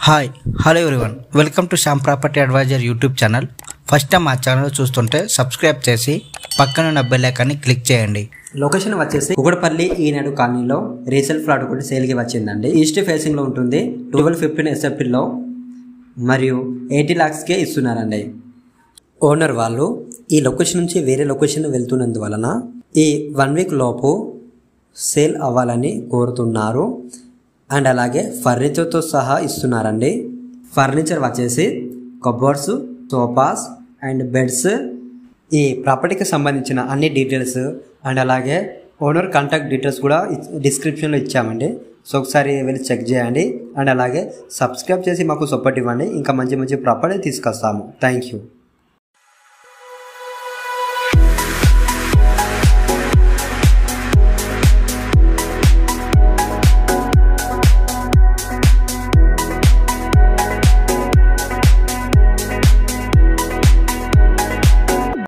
hi hello everyone welcome to Shyam property adviser YouTube channel first time మా channel చూస్తుంటే subscribe చేసి పక్కనున్న bell ఐకాన్ని క్లిక్ చేయండి లొకేషన్ వచ్చేసి కుగడపల్లి ఈనాడు కాలనీలో రీసేల్ ఫ్లాట్ ఒకటి సేల్కి వచ్చిందండి ఈస్ట్ ఫేసింగ్లో ఉంటుంది ట్వెల్వ్ ఫిఫ్టీన్ ఎస్ఎఫ్టీలో మరియు ఎయిటీ ల్యాక్స్కే ఇస్తున్నారండి ఓనర్ వాళ్ళు ఈ లొకేషన్ నుంచి వేరే లొకేషన్ వెళ్తున్నందువలన ఈ వన్ వీక్ లోపు సేల్ అవ్వాలని కోరుతున్నారు అండ్ అలాగే ఫర్నిచర్తో సహా ఇస్తున్నారండి ఫర్నిచర్ వచ్చేసి కబోర్డ్స్ సోఫాస్ అండ్ బెడ్స్ ఈ ప్రాపర్టీకి సంబంధించిన అన్ని డీటెయిల్స్ అండ్ అలాగే ఓనర్ కాంటాక్ట్ డీటెయిల్స్ కూడా డిస్క్రిప్షన్లో ఇచ్చామండి సో ఒకసారి వెళ్ళి చెక్ చేయండి అండ్ అలాగే సబ్స్క్రైబ్ చేసి మాకు సపోర్ట్ ఇవ్వండి ఇంకా మంచి మంచి ప్రాపర్టీ తీసుకొస్తాము థ్యాంక్ యూ